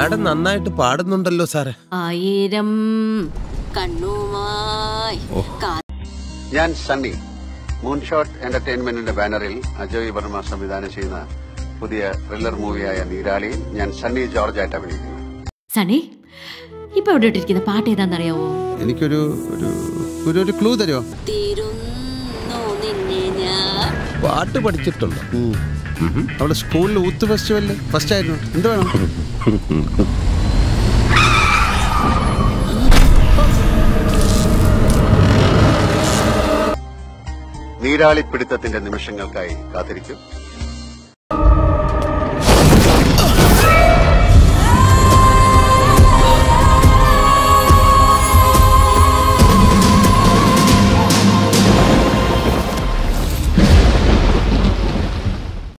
madam നന്നായിട്ട് പാടുന്നുണ്ടല്ലോ സാറേ ആയിരം കണ്ണുമായി കാ- ഞാൻ സണ്ണി മൂൺഷോട്ട് എന്റർടൈൻമെന്റിന്റെ ബാനറിൽ അജയ് വർമ്മ സംവിധാനം ചെയ്യുന്ന പുതിയ ത്രില്ലർ മൂവിയായ നീരാളിയിൽ ഞാൻ സണ്ണി ജോർജ് ആയിട്ട് അഭിനയിക്കുന്നു സണി ഇപ്പൊ എവിടെ ഇട്ടിരിക്കുന്ന പാട്ട് ഏതാണെന്നറിയാവോ എനിക്കൊരു ഒരു ഒരു ഒരു ക്ലൂ തരുമോ തീരുന്നു നിന്നെ ഞാൻ പാട്ട് പഠിച്ചിട്ടുണ്ടോ അവിടെ സ്കൂളിൽ ഊത്ത് ഫെസ്റ്റിവലിൽ ഫസ്റ്റ് ആയിരുന്നു എന്ത് വേണം നീരാളി പിടുത്തത്തിന്റെ നിമിഷങ്ങൾക്കായി കാത്തിരിക്കും